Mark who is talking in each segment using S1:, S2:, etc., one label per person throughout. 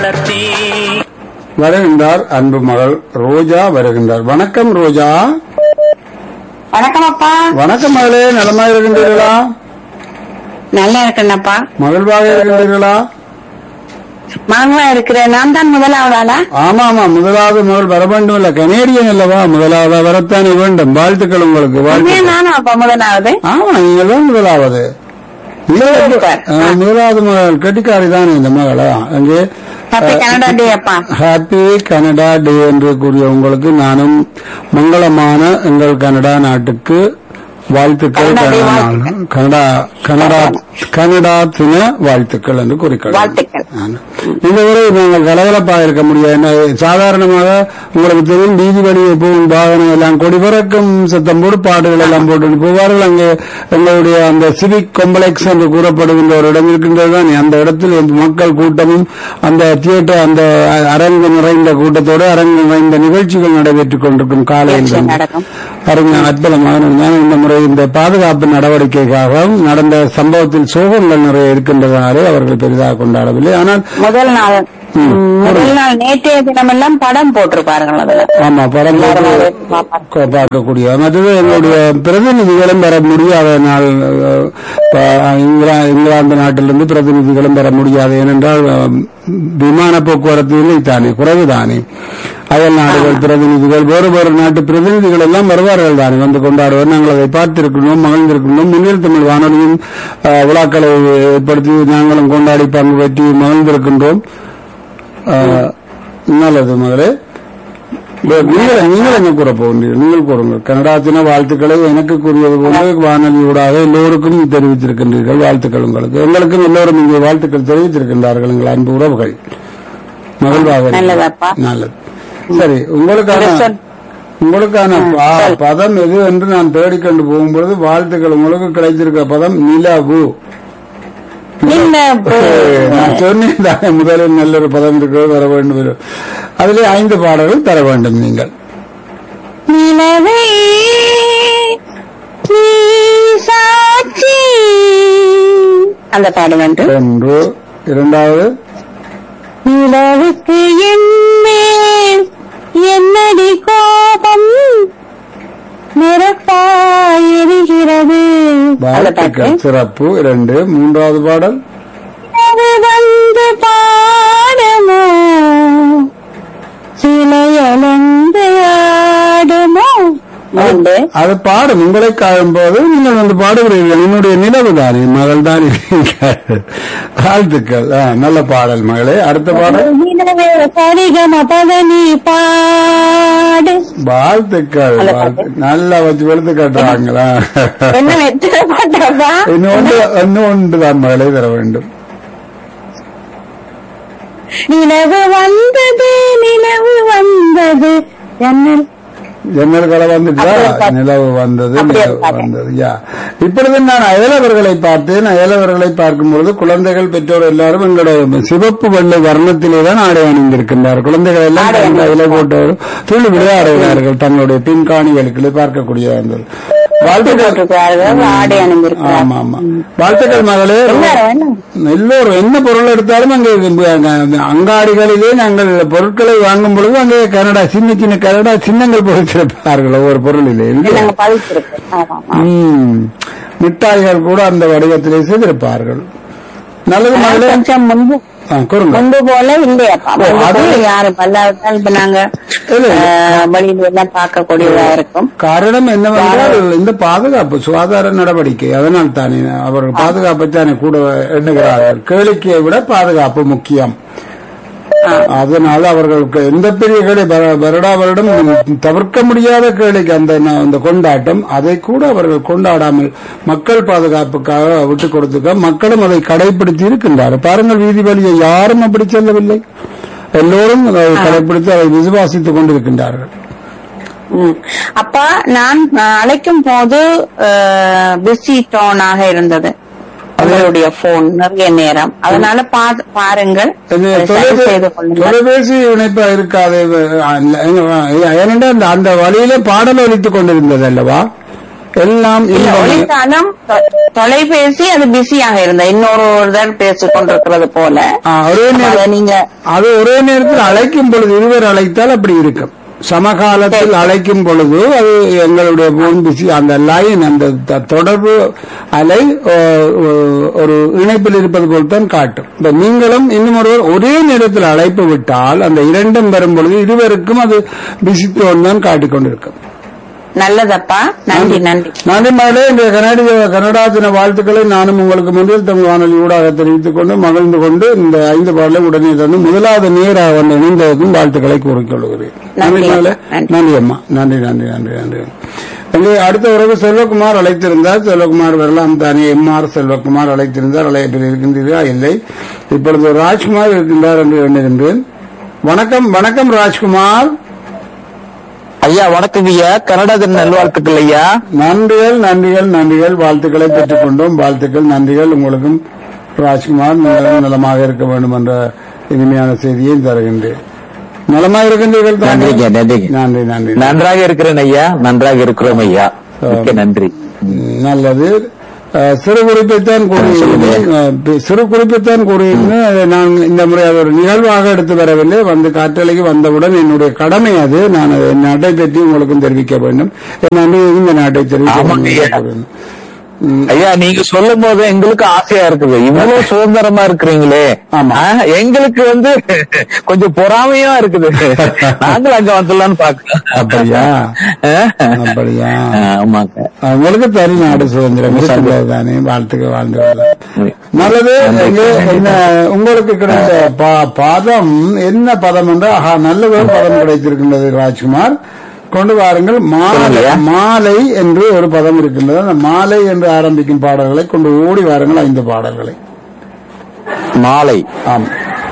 S1: வருகின்றார் அன்பு மகள் ரோஜா வருகின்றார் வணக்கம் ரோஜா
S2: வணக்கம் அப்பா
S1: வணக்கம் மகளே நலமா இருக்கின்றீர்களா
S2: நல்லா இருக்கேன்னப்பா
S1: மகிழ்வாக இருக்கின்றீர்களா
S2: மகனா இருக்கிறேன் நான் தான் முதலாவது ஆளா
S1: ஆமா ஆமா முதலாவது மகள் வர வேண்டும் இல்ல கனேடியன் அல்லவா முதலாவது வரத்தானே வேண்டும் வாழ்த்துக்கள் உங்களுக்கு
S2: உண்மையா
S1: வாழ்த்துக்கள்
S2: நானும் அப்பா முதலாவது
S1: ஆமா நீங்கள் தான் முதலாவது நீங்கள்
S2: சூப்பர்.
S1: ஆ, முதலாவது மகள் கெட்டிக்காரி தானே இந்த மகளா அங்கே
S2: ஹாப்பி கனடா டே அப்பா
S1: ஹாப்பி கனடா டே என்று கூறிய உங்களுக்கு நானும் மங்களமான எங்கள் கனடா நாட்டுக்கு வாழ்த்துக்கள்
S2: கனடா டே
S1: கனடா நாள். கனடா கனடா கனடா தின வாழ்த்துக்கள் என்று கூறிக்கொள்கிறேன்
S2: வாழ்த்துக்கள்.
S1: ஆமா. இந்த முறை நாங்கள் கலகலப்பாக இருக்க முடியாது என்ன, சாதாரணமாக உங்களுக்கு தெரியும் வீதி வழியே போகும் வாகனம் எல்லாம் கொடி பறக்கும் சத்தம் போடு பாட்டுகள் எல்லாம் போட்டு போவார்கள் அங்கே எங்களுடைய அந்த சிவிக் காம்ப்ளெக்ஸ் என்று கூறப்படுகின்ற ஒரு இடம் இருக்கின்றது தான் அந்த இடத்தில் இந்த மக்கள் கூட்டமும் அந்த தியேட்டர் அந்த அரங்கு நிறைந்த கூட்டத்தோடு அரங்கு நிறைந்த நிகழ்ச்சிகள் நடைபெற்றுக் கொண்டிருக்கும் காலையில்
S2: நிகழ்ச்சி
S1: இருந்து.
S2: நடக்கும்.
S1: அருமை அற்புதமாக நான் இந்த முறை இந்த பாதுகாப்பு நடவடிக்கைக்காகவும் நடந்த சம்பவத்தில் சோகங்கள் நிறைய இருக்கின்றதாலே அவர்கள் பெரிதாக கொண்டாடவில்லை ஆனால்
S2: முதல் நாள் ம், முதல் நாள் நேற்றைய தினமெல்லாம் படம் போட்டிருப்பார்கள் அதுல
S1: ஆமா படம்
S2: எல்லாரும்
S1: பார்க்க-
S2: அதை பார்ப்பாங்க.
S1: க- பார்க்கக்கூடிய மற்றது எங்களுடைய பிரதிநிதிகளும் பெற முடியாத நாள் அஹ், ப- இங்கிலா- இங்கிலாந்து நாட்டிலிருந்து பிரதிநிதிகளும் பெற முடியாது ஏனென்றால் அஹ், விமான போக்குவரத்து இல்லை தானே குறைவுதானே அயல் நாடுகள் பிரதிநிதிகள் வேறு வேறு நாட்டு பிரதிநிதிகள் எல்லாம் வருவார்கள் தானே வந்து கொண்டாடுவார் நாங்கள் அதை பார்த்திருக்கணும் மகிழ்ந்திருக்கணும் முன்னில் தமிழ் வானொலியும் அஹ், விழாக்களை ஏற்படுத்தி நாங்களும் கொண்டாடி பங்கு பற்றி மகிழ்ந்திருக்கின்றோம் அஹ், நல்லது மகளே நீங்கள் நீங்கள் என்ன கூற போகிறீர்கள் நீங்கள் கூறுங்கள் கனடா தின வாழ்த்துக்களை எனக்கு கூறியது போல வானொலியூடாக எல்லோருக்கும் தெரிவித்திருக்கின்றீர்கள் வாழ்த்துக்கள் உங்களுக்கு எங்களுக்கும் எல்லோரும் இங்கே வாழ்த்துக்கள் தெரிவித்திருக்கின்றார்கள் எங்கள் அன்பு உறவுகள் மகிழ்வாக இருக்கிறது.
S2: நல்லதாப்பா.
S1: நல்லது சரி உங்களுக்கான
S2: சொல்.
S1: உங்களுக்கான பா- பதம் எது என்று நான் தேடிக்கொண்டு போகும்பொழுது வாழ்த்துக்கள் உங்களுக்கு கிடைத்திருக்க பதம் நிலவு
S2: நின்ன
S1: நான் சொன்னேன் தானே முதலில் நல்ல ஒரு பதம் இருக்கிறது வர வேண்டும் என்று. அதிலே ஐந்து பாடல்கள் தர வேண்டும் நீங்கள்
S2: நிலவே நீ சாட்சி அந்த பாடம் என்று
S1: ஒன்று இரண்டாவது
S2: நிலவுக்கு என்மேல் என்னடி கோபம் நெருப்பாயிருக்கிறது அந்த பாட்டு
S1: வாழ்த்துக்கள் சிறப்பு இரண்டு மூன்றாவது பாடல்
S2: அது வந்து பாடுமோ சிலையலந்து ஆடுமோ உண்டு
S1: அது பாடும் உங்களை காயும் போது நீங்கள் வந்து பாடுகிறீர்கள் என்னுடைய நிலவு தானே மகள் தான் வாழ்த்துக்கள் ஆ, நல்ல பாடல் மகளே அடுத்த பாடல்
S2: நிலவே சரிகம பதனி பாடு
S1: வாழ்த்துக்கள்
S2: நல்ல
S1: வாழ்த்து நல்லா வச்சு வெளுத்து காட்டுறாங்களா
S2: என்ன எத்தனை பாட்டப்பா
S1: இன்னும் ஒன்று இன்னும் ஒன்று தான் மகளே தர வேண்டும்
S2: நிலவு வந்தது நிலவு வந்தது ஜன்னல்
S1: ஜன்னல் கலை வந்துட்டா
S2: அப்படியே பாத்து-
S1: நிலவு வந்தது
S2: அப்படியே
S1: நிலவு
S2: பார்த்தேன்.
S1: வந்தது யா இப்பொழுது நான் அயலவர்களை பார்த்தேன் அயலவர்களை பார்க்கும் பொழுது குழந்தைகள் பெற்றோர் எல்லாரும் எங்களுடைய சிவப்பு வெள்ளை வர்ணத்திலே தான் ஆடை அணிந்திருக்கின்றார் குழந்தைகள் எல்லாம்
S2: ஆடை
S1: தங்கள் கையில போட்டு துள்ளி விளையாடுகிறார்கள் தங்களுடைய பின்காணிகளுக்கு பார்க்கக்கூடியதாக இருந்தது வாழ்த்துக்கள்
S2: போட்டிருக்கிறார்கள் ஆடை அணிந்திருக்கிறார்
S1: ஆமா ஆமா வாழ்த்துக்கள் மகளே
S2: எல்லாரும் என்ன?
S1: எல்லோரும் என்ன பொருள் எடுத்தாலும் அங்கே அங்க- அங்காடிகளிலே நாங்கள் பொருட்களை வாங்கும் பொழுது அங்கே கனடா சின்ன சின்ன கனடா சின்னங்கள் பொறித்திருப்பார்கள் ஒவ்வொரு பொருளிலே இல்லையா?
S2: நாங்க பதிச்சிருக்கு ஆமா ஆமா
S1: ம். மிட்டாய்கள் கூட அந்த வடிவத்திலே செய்திருப்பார்கள் நல்லது மகளே
S2: கொஞ்சம் முன்பு
S1: ஆ, கூறுங்க
S2: முன்பு போல இல்லையாப்பா
S1: ஓ,
S2: முன்பு
S1: அது-
S2: போல யாரு பல்லாவிட்டால் இப்ப நாங்க
S1: இல்ல.
S2: ஆஹ், வழியில எல்லாம் பார்க்கக்கூடியதா இருக்கும்
S1: காரணம் என்னவென்றால் இந்த பாதுகாப்பு சுகாதார நடவடிக்கை அதனால் தானே அவர்கள் பாதுகாப்பை தானே கூட எண்ணுகிறார்கள் கேளிக்கையை விட பாதுகாப்பு முக்கியம் அதனால் அவர்களுக்கு எந்த பெரிய கேளி வர- வருடா வருடம் தவிர்க்க முடியாத கேளிக்கை அந்த ந- அந்த கொண்டாட்டம் அதை கூட அவர்கள் கொண்டாடாமல் மக்கள் பாதுகாப்புக்காக விட்டு கொடுத்துக்க மக்களும் அதை கடைபிடித்து இருக்கின்றார்கள் பாருங்கள் வீதி வழியை யாரும் அப்படி செல்லவில்லை எல்லோரும் அதை கடைபிடித்து அதை விசுவாசித்துக் கொண்டிருக்கின்றார்கள்
S2: ம். அப்பா நான் ஆஹ், அழைக்கும் போது பிஸி டோனாக இருந்தது உங்களுடைய போன் நிறைய நேரம் அதனால பா- பாருங்கள்
S1: இது
S2: அதை சரி
S1: தொலைபே-
S2: செய்து கொள்ளுங்கள்
S1: தொலைபேசி இணைப்பா இருக்காது ஏனென்றால் அந்த- அந்த வழியில பாடல் ஒலித்துக் கொண்டிருந்தது அல்லவா எல்லாம்
S2: இல்ல
S1: இன்பமே.
S2: ஒளித்தாலும் தொ- தொலைபேசி அது பிஸியாக இருந்த இன்னொரு ஒருத்தர் பேசிக் கொண்டிருக்கிறது போல
S1: ஆ, ஒரே
S2: அதை
S1: நேரம்
S2: நீங்க
S1: அது ஒரே நேரத்தில் அழைக்கும் பொழுது இருவர் அழைத்தால் அப்படி இருக்கும் சமகாலத்தில் அழைக்கும் பொழுது அது எங்களுடைய போன் பிசி அந்த லைன் அந்த த- தொடர்பு அலை ஓ, ஓ, ஒரு இணைப்பில் இருப்பது போல் தான் காட்டும் இப்ப நீங்களும் இன்னும் ஒருவர் ஒரே நேரத்தில் அழைப்பு விட்டால் அந்த இரண்டும் வரும் பொழுது இருவருக்கும் அது பிசி டோன் தான் காட்டிக் கொண்டிருக்கும்
S2: நல்லதப்பா நன்றி நன்றி
S1: நன்றி மகளே இந்த கனடிய கனடா தின வாழ்த்துக்களை நானும் உங்களுக்கு முன்னில் தமிழ் வானொலி ஊடாக தெரிவித்துக் கொண்டு மகிழ்ந்து கொண்டு இந்த ஐந்து பாடலை உடனே தந்து முதலாவது நேராக வந்து இணைந்ததற்கும் வாழ்த்துக்களை கூறிக்கொள்கிறேன் நன்றி
S2: நன்றி.
S1: மகளே
S2: நன்றி.
S1: நன்றி அம்மா நன்றி நன்றி நன்றி நன்றி எங்கே அடுத்த உறவு செல்வகுமார் அழைத்திருந்தார் செல்வகுமார் வரலாம் தானே எம்ஆர் செல்வகுமார் அழைத்திருந்தார் அழைப்பில் இருக்கின்றீர்களா இல்லை இப்பொழுது ராஜ்குமார் இருக்கின்றார் என்று எண்ணுகின்றேன் வணக்கம் வணக்கம் ராஜ்குமார்
S3: ஐயா வணக்கம் ஐயா கனடா தின நல்வாழ்த்துக்கள் ஐயா
S1: நன்றிகள் நன்றிகள் நன்றிகள் வாழ்த்துக்களை பெற்றுக் கொண்டோம் வாழ்த்துக்கள் நன்றிகள் உங்களுக்கும் ராஜ்குமார் நீங்கள் நலமாக இருக்க வேண்டும் என்ற இனிமையான செய்தியை தருகின்றேன் நலமாக இருக்கின்றீர்கள் தானே?
S3: நன்றிங்க நன்றிங்க
S1: நன்றி நன்றி
S3: நன்றாக இருக்கிறேன் ஐயா நன்றாக இருக்கிறோம் ஐயா மிக்க நன்றி
S1: நல்லது அஹ், சிறு குறிப்பைத்தான் கூறியிருந்தேன் அஹ், பி- சிறு குறிப்பைத்தான் கூறியிருந்தேன் அதை நான் இந்த முறை அது ஒரு நிகழ்வாக எடுத்து வரவில்லை வந்து காற்றலைக்கு வந்தவுடன் என்னுடைய கடமை அது நான் அதை என் நாட்டை பற்றி உங்களுக்கும் தெரிவிக்க வேண்டும் என் நன்றி இந்த நாட்டை தெரிவிக்க
S3: ஆமாங்க ஐயா.
S1: வேண்டும்
S3: ஐயா நீங்க சொல்லும் போது எங்களுக்கு ஆசையா இருக்குது இவ்வளவு சுதந்திரமா இருக்கிறீங்களே
S1: ஆமா.
S3: ஆ, எங்களுக்கு வந்து கொஞ்சம் பொறாமையா இருக்குது நாங்களும் அங்க வந்துடலாம்னு பாக்கலாம்
S1: அப்படியா அப்படியா
S3: ஆமாங்க
S1: உங்களுக்கு தனி நாடு சுதந்திரம் தானே வாழ்த்துக்க வாழ்ந்து வரலாம். நல்லது இங்கே என்ன உங்களுக்கு கிடைத்த பா- பதம் என்ன பதம் என்று ஆஹா நல்ல ஒரு பதம் கிடைத்திருக்கின்றது ராஜ்குமார் கொண்டு வாருங்கள் மாலை
S3: சொல்லுங்க.
S1: மாலை என்று ஒரு பதம் இருக்கின்றது அந்த மாலை என்று ஆரம்பிக்கும் பாடல்களை கொண்டு ஓடி வாருங்கள் ஐந்து பாடல்களை
S3: மாலை
S1: ஆம்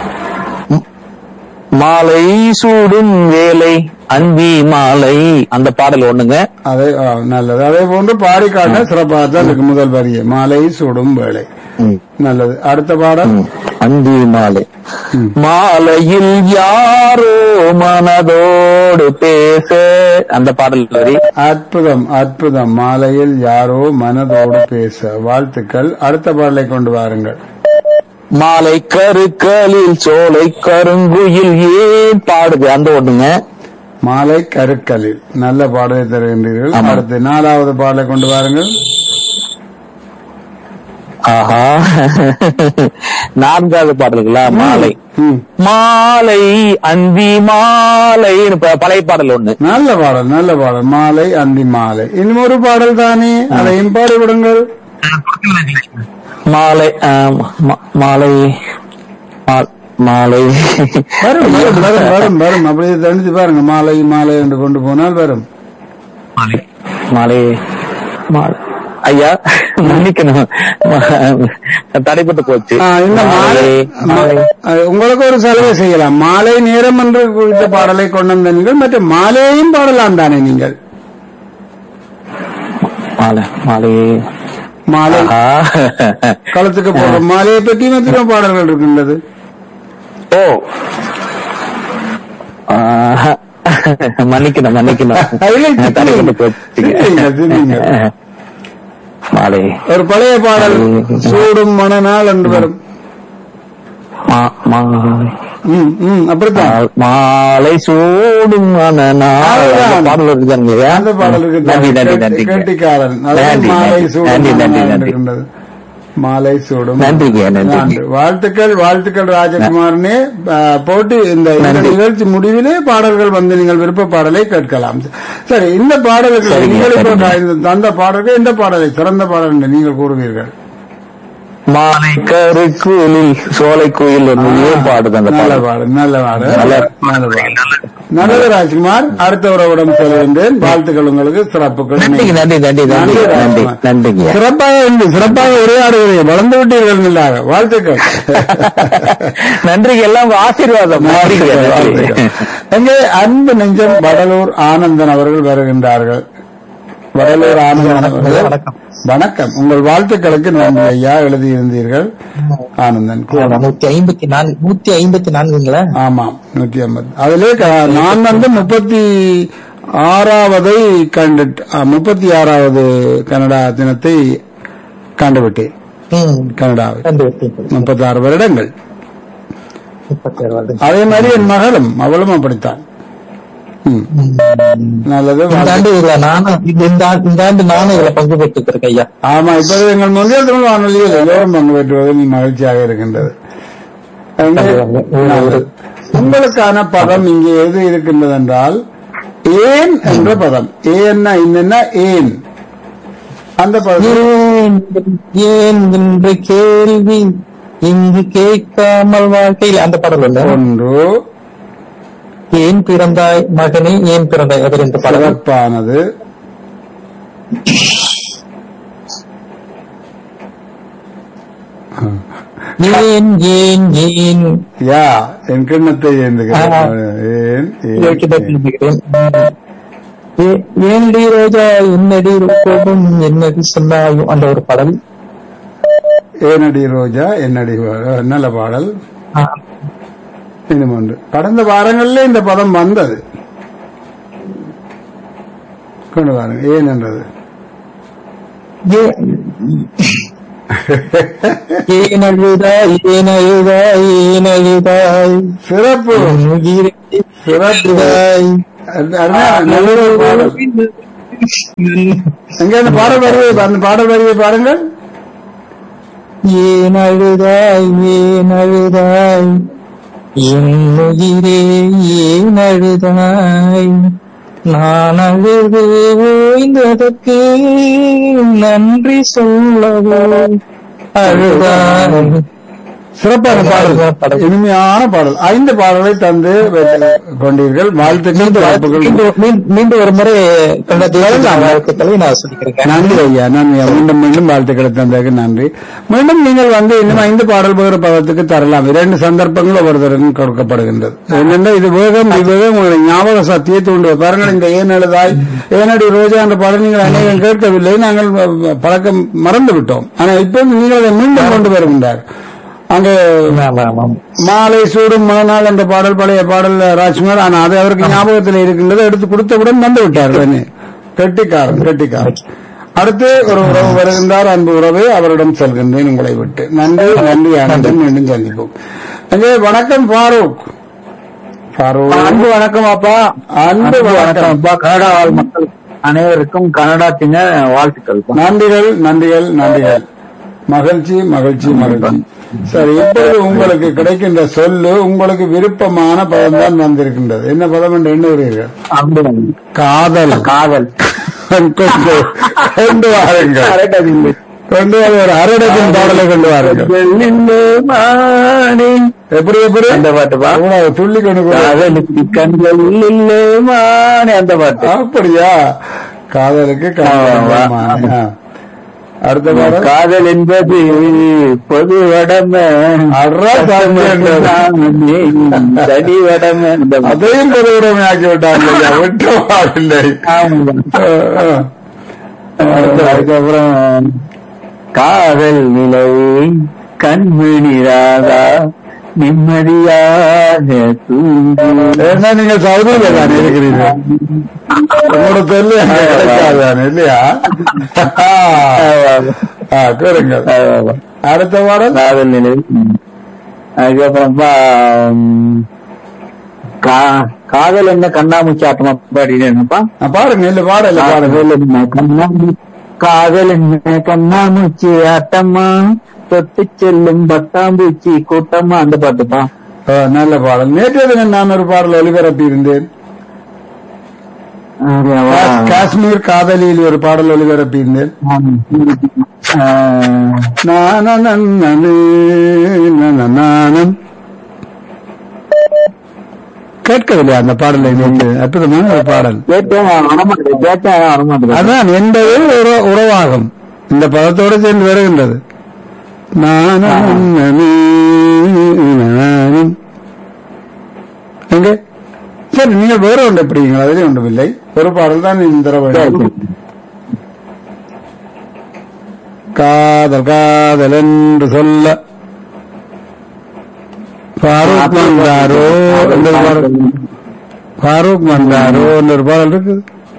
S3: மாலை சூடும் வேலை அன்பி மாலை அந்த பாடல் ஒண்ணுங்க
S1: அதை ஆ, நல்லது அதே போன்று பாடி காட்ட சிறப்பாக தான் இருக்கு முதல் வரியை மாலை சுடும் வேலை
S3: ம்.
S1: நல்லது அடுத்த பாடல்
S3: அந்தி மாலை மாலையில் யாரோ மனதோடு பேச அந்த பாடல் வரி
S1: அற்புதம் அற்புதம் மாலையில் யாரோ மனதோடு பேச வாழ்த்துக்கள் அடுத்த பாடலை கொண்டு வாருங்கள்
S3: மாலை கருக்களில் சோலை கருங்குயில் ஏன் பாடுது அந்த ஒண்ணுங்க
S1: மாலை கருக்கலில் நல்ல பாடலை தருகின்றீர்கள்
S3: ஆமா.
S1: அடுத்து நாலாவது பாடலை கொண்டு வாருங்கள்
S3: ஆஹா நான்காவது பாடல்களா மாலை
S1: ம்.
S3: மாலை அந்தி மாலை பழைய பாடல் ஒண்ணு
S1: நல்ல பாடல் நல்ல பாடல் மாலை அந்தி மாலை இன்னும் ஒரு பாடல் தானே அதையும் பாடி விடுங்கள்
S3: மாலை ஆ, மா- மாலை மா- மாலை
S1: வரும் வரும் வரும் வரும் வரும் அப்படியே தணிச்சு பாருங்க மாலை மாலை என்று கொண்டு போனால் வரும்
S3: மாலை மாலை ஐயா மன்னிக்கணும் தடைப்பட்டு போச்சு
S1: ஆ, இந்த மாலை
S3: மாலை
S1: அஹ், உங்களுக்கு ஒரு சலுகை செய்யலாம் மாலை நேரம் என்று குறித்த பாடலை கொண்டு வந்த நீங்கள் மற்றும் மாலையையும் பாடலாம் தானே நீங்கள்
S3: மாலை மாலை
S1: மாலை
S3: ஆஹா.
S1: களத்துக்கு போடுற மாலையை பற்றி மற்றும் பாடல்கள் இருக்கின்றது
S3: ஓ ஆஹா. மன்னிக்கணும் மன்னிக்கணும்
S1: இல்லை,
S3: தடைப்பட்டு போச்சுங்க
S1: சிந்திங்க, சிந்திங்க.
S3: மாலை
S1: ஒரு பழைய பாடல் சூடும் மணநாள் என்று வரும்
S3: மா- மா-
S1: ம், ம், அப்படித்தான்
S3: மா- மாலை சூடும் மணநாள்
S1: அதுதான்.
S3: அந்த பாடல் இருக்குதாங்க
S1: அந்த பாடல் இருக்கு
S3: நன்றி நன்றி நன்றி
S1: கேட்டிக்காரன் அதாவது
S3: நன்றி,
S1: மாலை
S3: நன்றி,
S1: சூடும்
S3: நன்றி, நன்றி,
S1: மணநாள்
S3: நன்றி.
S1: இருக்கின்றது. மாலை சூடும்
S3: நன்றிங்க, நன்றிங்க.
S1: நன்றி. வாழ்த்துக்கள் வாழ்த்துக்கள் ராஜகுமாரனே அஹ், போட்டி இந்த இந்த
S3: நன்றி.
S1: நிகழ்ச்சி முடிவிலே பாடல்கள் வந்து நீங்கள் விருப்ப பாடலை கேட்கலாம் சரி இந்த பாடலுக்கு
S3: சரிங்க,
S1: நீங்கள் இப்போ
S3: சரிங்க.
S1: இந்த தந்த பாடலுக்கு இந்த பாடலை சிறந்த பாடல் என்று நீங்கள் கூறுவீர்கள்
S3: மாலை கருக்குயில் சோலை கோயில் ஏன் பாடுது அந்த
S1: நல்ல
S3: பாடல்
S1: பாடல் நல்ல பாடல்
S3: நல்ல
S1: நல்ல பாடல் நல்லது ராஜ்குமார் அடுத்த உறவிடம் சொல்கின்றேன் வாழ்த்துக்கள் உங்களுக்கு சிறப்புகள்
S3: நன்றிங்க நன்றி நன்றி நன்றி நன்றி
S1: ராஜ்குமார்.
S3: நன்றிங்க
S1: சிறப்பாக இருந்து சிறப்பாக உரையாடுகிறீர்கள் வளர்ந்து விட்டீர்கள் நல்லாக வாழ்த்துக்கள்
S3: நன்றிங்க எல்லாம் உங்க ஆசீர்வாதம் நன்றிங்க நன்றி.
S1: எங்கே அன்பு நெஞ்சம் வடலூர் ஆனந்தன் அவர்கள் வருகின்றார்கள் வடலூர் ஆனந்தன் அவர்கள்
S3: வணக்கம்.
S1: வணக்கம் உங்கள் வாழ்த்துக்களுக்கு நன்றி ஐயா எழுதியிருந்தீர்கள் ஆனந்தன்
S4: நூத்தி ஐம்பத்தி நான்கு நூத்தி ஐம்பத்தி நான்குங்களா
S1: ஆமாம் நூற்றி ஐம்பது அதிலே க- நான் வந்து முப்பத்தி ஆறாவதை கண்டு முப்பத்தி ஆறாவது கனடா தினத்தை கண்டுவிட்டேன்
S3: ம்.
S1: கனடாவில்
S3: ரெண்டு வருஷம்
S1: முப்பத்தி ஆறு வருடங்கள்
S3: முப்பத்தி ஏழு வருடம்.
S1: அதே மாதிரி என் மகளும் அவளும் அப்படித்தான் ம். நல்லது
S3: இந்த ஆண்டு இதுல நானும் இந்த இந்த ஆண்டு- இந்த ஆண்டு நானும் இதுல பங்கு பெற்றிருக்கேன் ஐயா
S1: ஆமா இப்போது எங்கள் முதல் தமிழ் வானொலியில் எல்லோரும் பங்கு பெற்றுவதில் மகிழ்ச்சியாக இருக்கின்றது நல்லது. உங்களுக்கான பதம் இங்கே எது இருக்கின்றது என்றால் ஏன் என்ற பதம் ஏன்னா என்னன்னா ஏன் அந்த பதம்
S3: ஏன் ஏன் என்ற கேள்வி இங்கு கேட்காமல் வாழ்க்கையில் அந்த பாடல் இல்ல
S1: ஒன்று
S3: ஏன் பிறந்தாய் மகனே ஏன் பிறந்தாய் அது ரெண்டு பாடல்
S1: சிறப்பானது
S3: ஏன் ஏன் ஏன்
S1: யா என் கிண்ணத்தை ஏந்துகிறேன்
S3: ஆ.
S1: ஏன்
S3: இதற்கு
S1: ஏன்,
S3: பதில்
S1: ஏன்.
S3: சொல்லுகிறேன். ஏ- ஏன்டி ரோஜா என்னடி கோபம் என்னடி சொன்னாயும் அந்த ஒரு பாடல்
S1: ஏனடி ரோஜா என்னடி வா- நல்ல பாடல்
S3: ஆ,
S1: இன்னும் ஒன்று கடந்த வாரங்களிலே இந்த பதம் வந்தது கொண்டு வாருங்க ஏன் என்றது
S3: ஏ- ஏன் அழுதாய் ஏன் அழுதாய் ஏன் அழுதாய்
S1: சிறப்பு
S3: என் உயிரை
S1: சிறப்பு
S3: அழுதாய்.
S1: அது- அருமையான நல்ல ஒரு பாடல் எங்க அந்த பாடல் வரியை அந்த பாடல் வரியை பாருங்கள்
S3: ஏன் அழுதாய் ஏன் அழுதாய் என் உயிரே ஏன் அழுதாய் நான் அழுது ஓய்ந்ததற்கு நன்றி சொல்லவோ அழுதாய்
S1: சிறப்பான பாடல்
S3: பாடல்.
S1: இனிமையான பாடல் ஐந்து பாடலை தந்து வைத்துக் கொண்டீர்கள் வாழ்த்துக்கள் சிறப்புகள்
S3: மீண்டும் மீண்டும் மீண்டும் ஒரு முறை கண்டத்தில் வாழ்த்துக்களை நான் சொல்லிக்கிறேன்
S1: நன்றி ஐயா நன்றி ஐயா. மீண்டும் மீண்டும் வாழ்த்துக்களை தந்ததுக்கு நன்றி மீண்டும் நீங்கள் வந்து இன்னும் ஐந்து பாடல் வேறு பதத்துக்கு தரலாம் இரண்டு சந்தர்ப்பங்கள் ஒவ்வொருத்தருக்கும் கொடுக்கப்படுகின்றது என்னென்ன இது வேகம் இது வேகம் உங்களுடைய ஞாபக சக்தியை தூண்டுவது பாருங்கள் இந்த ஏன் எழுதாய் ஏனடி ரோஜா என்ற பாடல் நீங்கள் அநேகம் கேட்கவில்லை நாங்கள் பழக்கம் மறந்து விட்டோம் ஆனால் இப்போ நீங்கள் அதை மீண்டும் கொண்டு வருகின்றார் அங்கே
S3: ஆமா ஆமாம்
S1: மாலை சூடும் மறுநாள் என்ற பாடல் பழைய பாடல் ராஜ்குமார் ஆனா அது அவருக்கு ஞாபகத்தில் இருக்கின்றது எடுத்து கொடுத்தவுடன் வந்து விட்டார் உடனே. கெட்டிக்காரன் கெட்டிக்காரன் அடுத்து ஒரு உறவு வருகின்றார் அன்பு உறவு அவரிடம் செல்கின்றேன் உங்களை விட்டு நன்றி நன்றி ஆனந்தம் மீண்டும் சந்திப்போம் அங்கே வணக்கம் ஃபாரூக் ஃபாரூக்
S3: அன்பு வணக்கம் அப்பா
S1: அன்பு வணக்கம்
S3: அப்பா கனடா வாழ் மக்கள் அனைவருக்கும் கனடா தின வாழ்த்துக்கள்
S1: நன்றிகள் நன்றிகள் நன்றிகள் மகிழ்ச்சி மகிழ்ச்சி மகிழ்ச்சி சரி இப்பொழுது உங்களுக்கு கிடைக்கின்ற சொல்லு உங்களுக்கு விருப்பமான பதம் தான் வந்திருக்கின்றது என்ன பதம் என்று எண்ணுகிறீர்கள்
S3: அன்பு
S1: காதல்
S3: காதல்
S1: கொண்டு கொண்டு வாருங்கள் கொண்டு வர ஒரு அரடத்தின் பாடலை கொண்டு வாருங்கள்
S3: மானே
S1: எப்படி எப்படி
S3: அந்த பாட்டுப்பா
S1: அவ்வளவு துள்ளி கொண்டு போ-
S3: காதலுக்கு கண்கள் இல்லே மானே அந்த பாட்டு
S1: அப்படியா காதலுக்கு
S3: ஆமா.
S1: காதல் ஆ. அடுத்த பாடல்
S3: காதல் என்பது பொது வடமை
S1: அட்ரா சாமி என்றது.
S3: தடி வடமை இந்த பாட்டு.
S1: அதையும் பொதுவுடைமையாக்கி விட்டாங்க ஐயா. விட்டு பாடில்லை
S3: ஆமா. அதுக்கப்புறம் காதல் நிலை கண்மணி ராதா நிம்மதியாக தூங்கு
S1: ஏன்னா நீங்க சவுதியில தானே இருக்கிறீங்க உங்களோட தெரியல கிடைக்காதானே இல்லையா ஆ, கேளுங்கள் அடுத்த பாடல்
S3: காதல் நிலை ம். அதுக்கப்புறம் பா- ம், கா- காதல் என்ன கண்ணாமூச்சி ஆட்டமா பாடினேன்ப்பா
S1: ஆ, பாருங்க இல்ல பாடல பாருங்க
S3: காதல் என்ன கண்ணாமூ காதல் என்ன கண்ணாமூச்சி ஆட்டமா தொட்டு செல்லும் பட்டாம்பூச்சி கூட்டமா அந்த பாட்டுப்பா
S1: ஆ, நல்ல பாடல் நேற்றைய தினம் நான் ஒரு பாடல் ஒளிபரப்பி இருந்தேன்
S3: ஆமாவா?
S1: காஷ்மீர் காதலியில் ஒரு பாடல் ஒளிபரப்பி இருந்தேன்
S3: ஆம். ஆ,
S1: நானனனனு, நனநானம். கேட்கவில்லையா அந்த பாடலை நேற்று அற்புதமான ஒரு பாடல்
S3: கேட்டேன் வரமாட்டேன் கேட்டேன் வரமாட்டேன்
S1: அதான் என்பது ஒரு உறவாகும் இந்த பதத்தோடு சேர்ந்து வருகின்றது நானனனனு, நானம். எங்க சரி நீங்கள் வேற ஒன்று எப்படிங்களா அதிலே ஒன்றுமில்லை ஒரு பாடல் தான் இந்த தடவை வேண்டும். காதல் காதல் என்று சொல்ல பாரூக் வந்தாரோ என்ற பாடல் ஃபாரூக் வந்தாரோ ஒரு பாடல் இருக்கு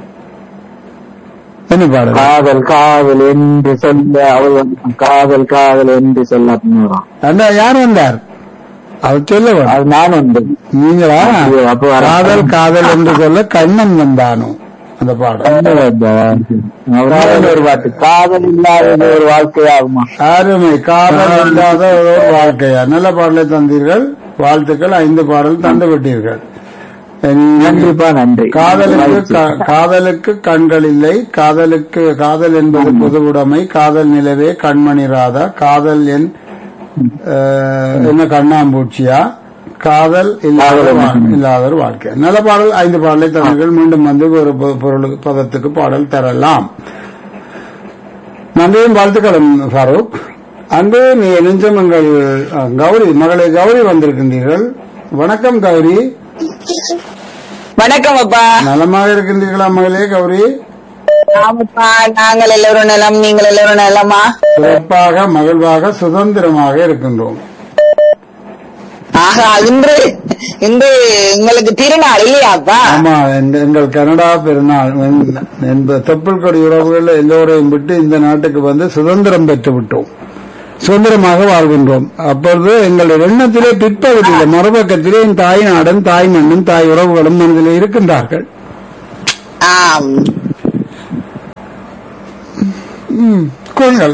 S1: என்ன பாடல்
S3: காதல் காதல் என்று சொல்ல அவள் வந்து காதல் காதல் என்று சொல்ல அப்படின்னு வரும்
S1: அண்ணா யார் வந்தார் அவர் சொல்ல வேணும்.
S3: அது நான் வந்து
S1: நீங்களா
S3: ஐயோ, அப்ப வர-
S1: காதல் காதல் என்று சொல்ல கண்ணன் வந்தானோ அந்த பாடல்
S3: அவரால் ஒரு பாட்டு காதல் இல்லாத ஒரு வாழ்க்கையாகுமா
S1: அருமை காதல் இல்லாத ஒரு வாழ்க்கையா நல்ல பாடலை தந்தீர்கள் வாழ்த்துக்கள் ஐந்து பாடல் தந்து விட்டீர்கள்
S3: நன்றிப்பா நன்றி
S1: காதலுக்கு க- காதலுக்கு கண்கள் இல்லை காதலுக்கு காதல் என்பது பொதுவுடைமை காதல் நிலவே கண்மணி ராதா காதல் என் அஹ், என்ன கண்ணாம்பூச்சியா காதல் இல்லாத வா- இல்லாத ஒரு வாழ்க்கை நல்ல பாடல் ஐந்து பாடலை தந்தீர்கள் மீண்டும் வந்து ஒரு பொ- பொருளுக்கு பதத்துக்கு பாடல் தரலாம் நன்றியும் வாழ்த்துக்களும் ஃபாரூக் அன்பு நீ நெஞ்சம் எங்கள் அஹ், கௌரி மகளை கௌரி வந்திருக்கின்றீர்கள் வணக்கம் கௌரி
S2: வணக்கம் அப்பா
S1: நலமாக இருக்கின்றீர்களா மகளே கௌரி
S2: ஆமாப்பா நாங்கள் எல்லோரும் நலம் நீங்கள் எல்லோரும் நலமா
S1: சிறப்பாக மகிழ்வாக சுதந்திரமாக இருக்கின்றோம்
S2: ஆகா இன்று இன்று உங்களுக்கு திருநாள் இல்லையாப்பா
S1: ஆமா எங்க- எங்கள் கனடா பெருநாள் என்- என்ப தொப்புள் கொடி உறவுகள் எல்லோரையும் விட்டு இந்த நாட்டுக்கு வந்து சுதந்திரம் பெற்று விட்டோம் சுதந்திரமாக வாழ்கின்றோம் அப்பொழுது எங்களுடைய எண்ணத்திலே பிற்பகுதியில் மறுபக்கத்திலே என் தாய் நாடன் தாய் மண்ணும் தாய் உறவுகளும் மனதிலே இருக்கின்றார்கள்
S2: ஆம்
S1: ம், கூறுங்கள்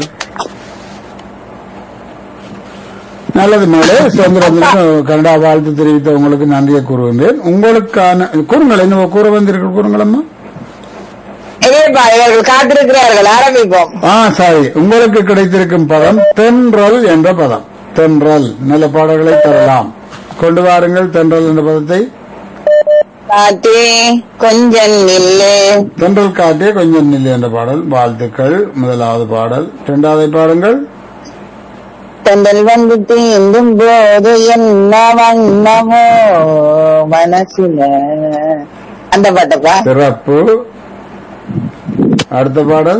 S1: நல்லது மேலே சுதந்திரம் தின கனடா வாழ்த்து தெரிவித்த உங்களுக்கு நன்றியை கூறுகின்றேன் உங்களுக்கான கூறுங்கள் என்ன கூற வந்தீர்கள் கூறுங்கள் அம்மா
S2: இல்லையப்பா இவர்கள் காத்திருக்கிறார்கள் ஆரம்பிப்போம்
S1: ஆ சரி உங்களுக்கு கிடைத்திருக்கும் பதம் தென்றல் என்ற பதம் தென்றல் நல்ல பாடல்களை தரலாம் கொண்டு வாருங்கள் தென்றல் என்ற பதத்தை
S2: காத்தே கொஞ்சம் நில்லு
S1: தென்றல் காட்டே கொஞ்சம் நில்லு என்ற பாடல் வாழ்த்துக்கள் முதலாவது பாடல் இரண்டாவது பாருங்கள்
S2: தென்றல் வந்து தீண்டும் போது என்ன வண்ணமோ மனசுல அந்த பாட்டப்பா
S1: சிறப்பு அடுத்த பாடல்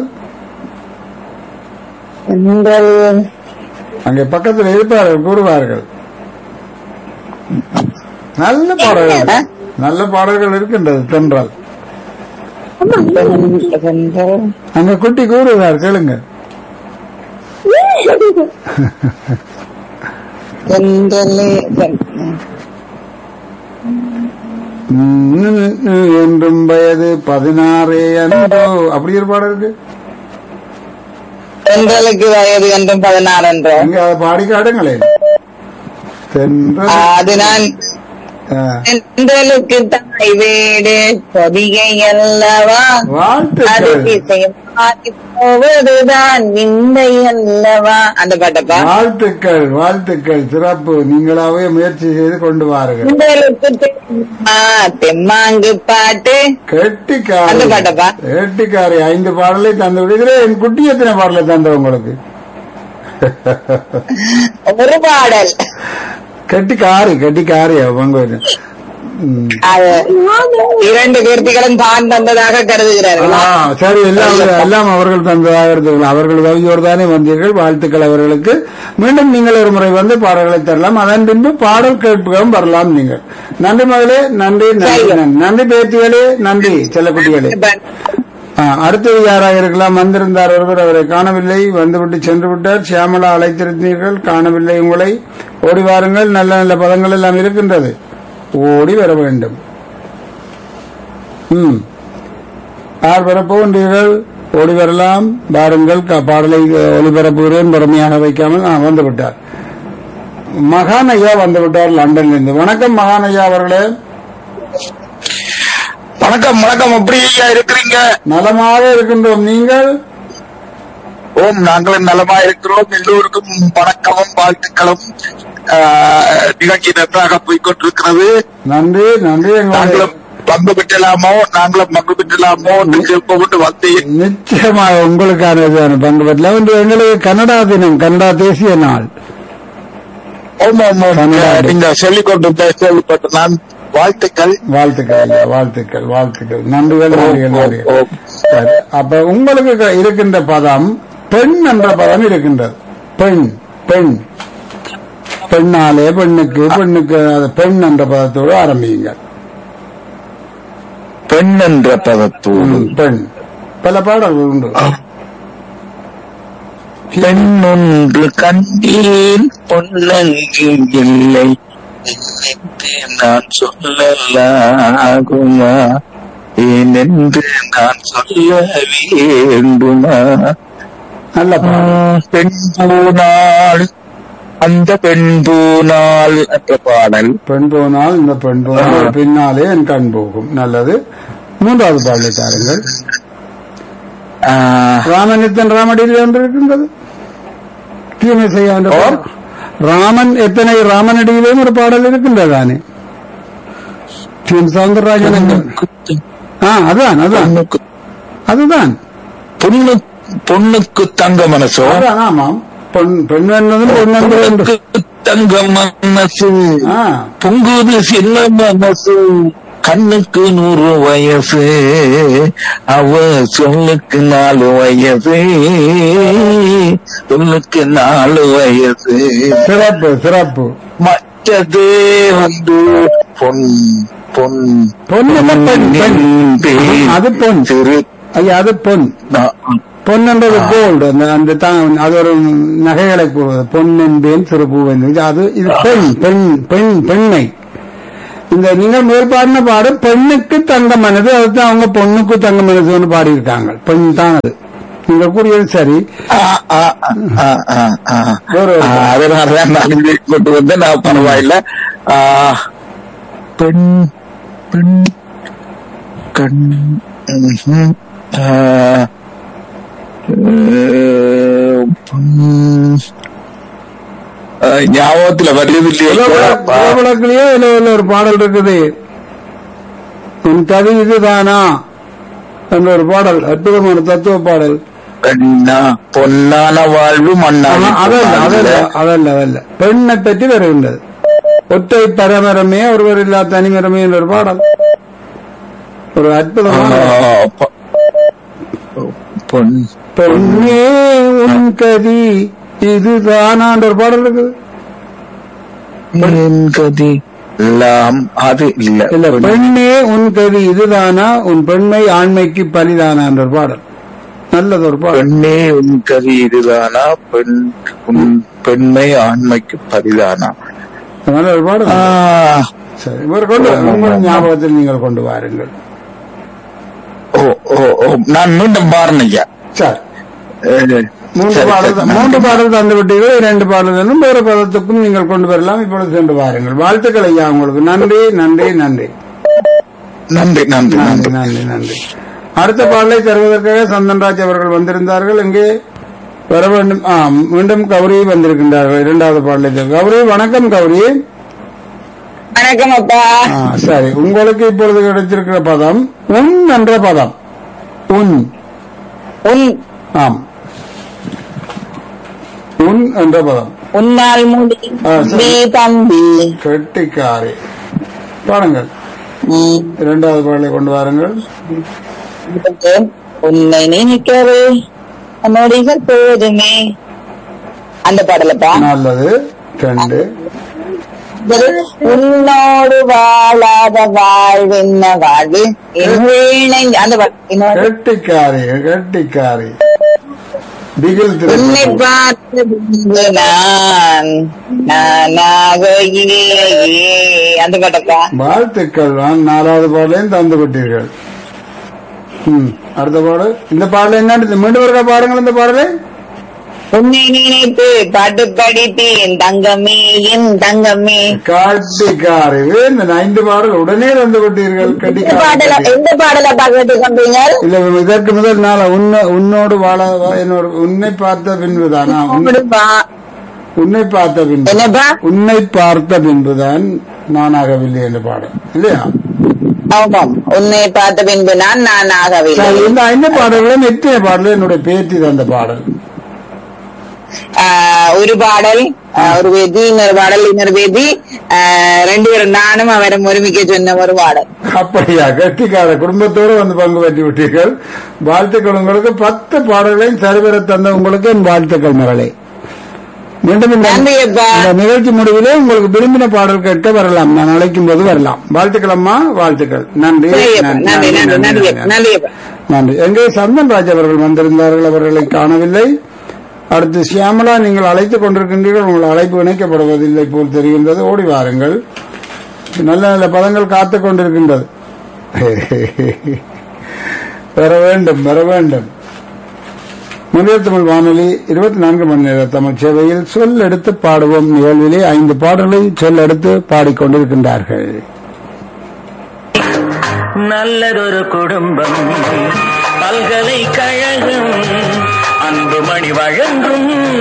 S2: தென்றல்
S1: அங்கே பக்கத்தில் இருப்பார்கள் கூறுவார்கள் நல்ல பாடல்கள் நல்ல பாடல்கள் இருக்கின்றது தென்றல்
S2: தென்றல்
S1: அங்க குட்டி கூறுவார் கேளுங்க
S2: தென்றலே
S1: உம், என்றும் வயது பதினாறு என்றோ அப்படி ஒரு பாடல் இருக்கு
S2: தென்றலுக்கு வயது என்றும் பதினாறு என்றோ
S1: அங்க அதை பாடி காட்டுங்களேன் தென்றல்
S2: அது நான்
S1: ஆ,
S2: தென்றலுக்கு தாய் வீடு பொதிகை அல்லவா அது
S1: வாழ்த்துக்கள்
S2: திசையும் மாறி போவதுதான் விந்தை அல்லவா அந்த பாட்டப்பா
S1: வாழ்த்துக்கள் வாழ்த்துக்கள் சிறப்பு நீங்களாவே முயற்சி செய்து கொண்டு வாருங்கள்
S2: தென்றலுக்கு தெரியுமா தெம்மாங்கு பாட்டு அந்த
S1: கெட்டிக்காரி
S2: பாட்டப்பா
S1: கெட்டிக்காரி ஐந்து பாடலை தந்து விடு. இதுல என் குட்டி எத்தனை பாடலை தந்த உங்களுக்கு
S2: ஒரு பாடல்
S1: கெட்டிக்காரி கெட்டிக்காரி அவங்க ம்.
S2: அது இரண்டு கீர்த்திகளும் தான் தந்ததாக கருதுகிறார்கள்
S1: ஆ, சரி எல்லாம் எல்லாம் அவர்கள் தந்ததாக இருந்தீர்கள் அவர்கள் உதவியோடு தானே வந்தீர்கள் வாழ்த்துக்கள் அவர்களுக்கு மீண்டும் நீங்கள் ஒரு முறை வந்து பாடல்களை தரலாம் அதன் பின்பு பாடல் கேட்புகளும் வரலாம் நீங்கள் நன்றி மகளே நன்றி நன்றி நன்றி. நன்றி பேத்திகளே நன்றி செல்லக்குட்டிகளே ஆ, அடுத்தது யாராக இருக்கலாம் வந்திருந்தார் ஒருவர் அவரை காணவில்லை வந்துவிட்டு சென்று விட்டார் சியாமலா அழைத்திருந்தீர்கள் காணவில்லை உங்களை ஓடி வாருங்கள் நல்ல நல்ல பதங்கள் எல்லாம் இருக்கின்றது ஓடி வர வேண்டும் ம் யார் வரப்போகின்றீர்கள் ஓடி வரலாம் வாருங்கள் க- பாடலை அஹ், ஒளிபரப்புகிறேன் பொறுமையாக வைக்காமல் ஆ, வந்து விட்டார் மகான் ஐயா வந்து விட்டார் லண்டனிலிருந்து வணக்கம் மகான் ஐயா அவர்களே
S4: வணக்கம் வணக்கம் எப்படி ஐயா இருக்கிறீங்க
S1: நலமாக இருக்கின்றோம் நீங்கள்
S4: ஓம் நாங்களும் நலமா இருக்கிறோம் எல்லோருக்கும் வணக்கமும் வாழ்த்துக்களும் ஆஹ், நிகழ்ச்சி நன்றாக போய்கொண்டிருக்கிறது
S1: நன்றி நன்றி எங்களுடைய
S4: நாங்களும் பங்கு பெற்றலாமோ நாங்களும் பங்கு பெற்றலாமோ கொண்டு வந்தேன்
S1: நிச்சயமாக உங்களுக்கான பங்கு பெற்றல ஒன்று எங்களுக்கு கனடா தினம் கனடா தேசிய நாள்
S4: ஓம் ஓம் ஓம்
S1: கனடா.
S4: நீங்க சொல்லிக் கொண்டு கேள்விப்பட்ட நான் வாழ்த்துக்கள்
S1: வாழ்த்துக்கள் ஐயா, வாழ்த்துக்கள் வாழ்த்துக்கள் நன்றிகள் நன்றிகள் நன்றிகள்
S4: ஓ, ஓ.
S1: சரி. அப்ப உங்களுக்கு க- இருக்கின்ற பதம் பெண் என்ற பதம் இருக்கின்றது பெண் பெண் பெண்ணாலே பெண்ணுக்கு பெண்ணுக்கு அது பெண் என்ற பதத்தோடு ஆரம்பியுங்க
S4: பெண் என்ற பதத்தோடு
S1: ம், பெண் பல பாடல்கள் உண்டு
S4: பெண் ஒன்று கண்டேன் பொன்னங்கி இல்லை என்னென்று நான் சொல்லலாகுமா ஏனென்று நான் சொல்ல வேண்டுமா
S1: நல்ல பாடல்
S4: பெண் பூனாள் அந்த பெண் பூனாள் என்ற பாடல்
S1: பெண் போனால் இந்த பெண் போனால் பின்னாலே என் கண் போகும் நல்லது மூன்றாவது பாடலை தாருங்கள்
S4: ஆஹ்,
S1: ராமன் ராமடியில் ஒன்று இருக்கின்றது தீமை செய்ய என்ற பாடல். ராமன் எத்தனை ராமனடியிலேயும் ஒரு பாடல் இருக்கின்றதானே தீன் சவுந்தரராஜன் என்ற- ஆ அதான் அதான்
S4: பொண்ணுக்கு
S1: அதுதான்
S4: பொண்ணு பொண்ணுக்கு தங்க மனசோ
S1: அதான் ஆமாம் பொன் பெண் என்னதும் பொன் என்று ஒன்று.
S4: பொண்ணுக்கு தங்க மனசு
S1: ஆ
S4: பொங்குது சின்ன மனசு கண்ணுக்கு நூறு வயசு அவ சொல்லுக்கு நாலு வயசு சொல்லுக்கு நாலு வயசு
S1: சிறப்பு சிறப்பு
S4: மற்றது வந்து பொன் பொன்
S1: பொன் என்ன பெண் பெண்
S4: பேர்
S1: அது பொன்
S4: திரு
S1: ஐயா அது பொன் பொன் என்றது கோல்டு அந்த அந்த தா- அது ஒரு நகைகளை கூறுவது பொன் என்பேன் சிறு பூவென்பேன் அது இது பெண் பெண் பெண் பெண்ணை இந்த நீங்கள் மேல் பாடின பாடு பெண்ணுக்கு தங்க மனது அதுதான் அவங்க பொண்ணுக்கு தங்க மனதுன்னு பாடியிருக்காங்க பெண் தான் அது நீங்க கூறியது சரி
S4: ஆ, ஆ, ஆ, ஆ, ஆ.
S1: ஒரு ஒரு
S4: ஆ, அதனாலதான் நான் இங்கே கொண்டு வந்தேன் நான் பரவாயில்ல ஆ, பெண் பெண் கண் ம்ஹும். ஆ, அஹ், பொன். ஆ, ஞாபகத்துல வருவதில்லையே
S1: விளக்கிலேயே இதுல இதுல ஒரு பாடல் இருக்குது உன் கவி இதுதானா என்ற ஒரு பாடல் அற்புதமான தத்துவ பாடல்
S4: பெண்ணா பொன்னான வாழ்வு மண்ணான
S1: ஆமா, அதல்ல அதல்ல அதல்ல அதல்ல பெண்ணை பற்றி வருகின்றது ஒற்றை பரமரமே ஒருவர் இல்லா தனிமரமே என்ற ஒரு பாடல் ஒரு அற்புதமான
S4: பொன்
S1: பெண்ணே உன் கதி இதுதானான்ற ஒரு பாடல் இருக்குது
S4: என் கதி எல்லாம் அது இல்ல
S1: இல்ல பெண்ணே உன் கதி இதுதானா உன் பெண்மை ஆண்மைக்கு பலிதானா என்ற ஒரு பாடல் நல்லது ஒரு பாடல்
S4: பெண்ணே உன் கதி இதுதானா பெண் உன் பெண்மை ஆண்மைக்கு பரிதானா
S1: நல்ல ஒரு பாடல்
S4: ஆ,
S1: சரி இவர் கொண்டு உங்கள் ஞாபகத்தில் நீங்கள் கொண்டு வாருங்கள்
S4: ஓ ஓ ஓ நான் மீண்டும் பாருனையா
S1: சரி மூன்று பாடல் தான்- மூன்று பாடல் தந்து விட்டீர்கள் இரண்டு பாடல்களும் வேறு பதத்துக்கும் நீங்கள் கொண்டு வரலாம் இப்பொழுது சென்று வாருங்கள் வாழ்த்துக்கள் ஐயா உங்களுக்கு நன்றி நன்றி நன்றி
S4: நன்றி நன்றி
S1: நன்றி
S4: நன்றி
S1: நன்றி நன்றி அடுத்த பாடலை தருவதற்காக சந்தன்ராஜ் அவர்கள் வந்திருந்தார்கள் இங்கே வர வேண்டும் ஆ மீண்டும் கௌரி வந்திருக்கின்றார்கள் இரண்டாவது பாடலை தரு- கௌரி வணக்கம் கௌரி
S2: வணக்கம் அப்பா
S1: ஆ, சரி உங்களுக்கு இப்பொழுது கிடைத்திருக்கிற பதம் உன் என்ற பதம் உன்
S2: உன்
S1: ஆம் உன் என்ற பதம்
S2: உன்னால் முடி
S1: ஆ, சரி.
S2: நீ தம்பி
S1: கெட்டிக்காரி பாருங்கள்
S2: ம்.
S1: இரண்டாவது பாடலை கொண்டு வாருங்கள்
S2: உன்னை நினைக்கவே நொடிகள் போதுமே அந்த பாடலப்பா
S1: நல்லது ரெண்டு
S2: உன்னோடு வாழாத வாழ்வென்ன வாழ்வு என் வீணை அந்த பாட்டு. இன்னொரு.
S1: கெட்டிக்காரி கெட்டிக்காரி திகில்
S2: உன்னை
S1: திரைப்படம்
S2: பார்த்த பின்பு நான் நானாக இல்லையே அந்த பாட்டப்பா
S1: வாழ்த்துக்கள் நான் நாலாவது பாடலையும் தந்து விட்டீர்கள் ம், அடுத்த பாடல் இந்த பாடல் என்ன மீண்டும் ஒருக்கா பாருங்கள் இந்த பாடலை
S2: உன்னை நினைத்து பாட்டு படித்தேன் தங்கமே என் தங்கமே
S1: காட்டிக்காரி இந்த ஐந்து பாடல் உடனே தந்து விட்டீர்கள்
S2: இந்த பாடல
S1: கட்டிக்காரி
S2: எந்த பாடல பாட்டு கொண்டீங்க
S1: இல்ல இதற்கு முதல் நாள் உன்னை உன்னோடு வாழ என்னோட உன்னை பார்த்த பின்புதானா உன்- உன்னை பார்த்த பின்பு
S2: என்னப்பா
S1: உன்னை பார்த்த பின்புதான் நானாகவில்லை என்ற பாடல் இல்லையா
S2: ஆமாம் உன்னை பார்த்த பின்பு நான் நான் ஆகவில்லை
S1: சரி, இந்த ஐந்து பாடல்களும் எத்தனை பாடல் என்னுடைய பேத்தி தந்த பாடல்
S2: ஆஹ் ஒரு பாடல் ஆஹ் ஒரு வேதி இன்னொரு பாடல் இன்னொரு வேதி ஆஹ் ரெண்டு பேரும் நானும் அவரும் ஒருமிக்க சொன்ன ஒரு பாடல்
S1: அப்படியா கட்டிக்கார குடும்பத்தோடு வந்து பங்கு பெற்று விட்டீர்கள் வாழ்த்துக்கள் உங்களுக்கு பத்து பாடல்களையும் சரிவர தந்த உங்களுக்கு என் வாழ்த்துக்கள் மகளே மீண்டும் இந்த
S2: நன்றி அப்பா.
S1: இந்த நிகழ்ச்சி முடிவிலே உங்களுக்கு விரும்பின பாடல் கேட்க வரலாம் நான் அழைக்கும் போது வரலாம் வாழ்த்துக்கள் அம்மா வாழ்த்துக்கள் நன்றி
S2: சரி அப்பா.
S1: நன்றி,
S2: நன்றி நன்றி
S1: நன்றி,
S2: நன்றி
S1: நன்றி.
S2: நன்றி அப்பா.
S1: நன்றி எங்கே சந்தன் ராஜ் அவர்கள் வந்திருந்தார்கள் அவர்களை காணவில்லை அடுத்து சியாமலா நீங்கள் அழைத்துக் கொண்டிருக்கின்றீர்கள் உங்கள் அழைப்பு இணைக்கப்படுவதில்லை போல் தெரிகின்றது ஓடி வாருங்கள் நல்ல நல்ல பதங்கள் காத்துக் கொண்டிருக்கின்றது பெற வேண்டும் பெற வேண்டும் முதல் தமிழ் வானொலி இருபத்தி நான்கு மணி நேர தமிழ் சேவையில் சொல் எடுத்து பாடுவோம் நிகழ்விலே ஐந்து பாடல்களை சொல் எடுத்து பாடிக்கொண்டிருக்கின்றார்கள்
S5: நல்லதொரு குடும்பம் பல்கலைக்கழகம் அன்புமணி வழங்கும்